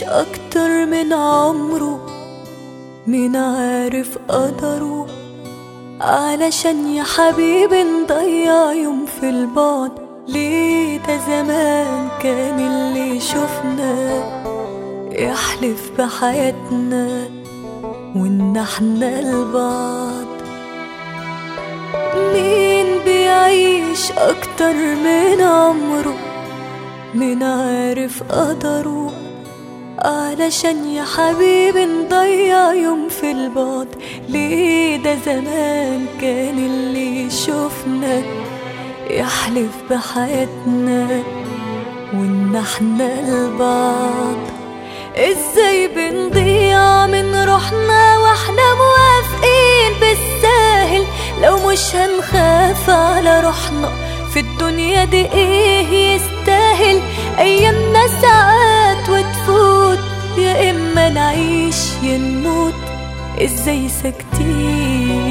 بيعيش أكتر من عمره مين عارف قدره علشان يا حبيبي نضيع يوم في البعد ليه ده زمان كان اللي شفنا يحلف بحياتنا وان احنا لبعض مين بيعيش اكتر من عمره مين عارف قدره علشان يا حبيبي نضيع يوم في البعد ليه ده زمان كان اللي شفنا يحلف بحياتنا وان احنا لبعض ازاي بنضيع من روحنا واحنا موافقين بالساهل لو مش هنخاف على روحنا في الدنيا دي ايه يستاهل ايامنا ساعات وتفوت يا اما نعيش يا نموت ازاي ساكتين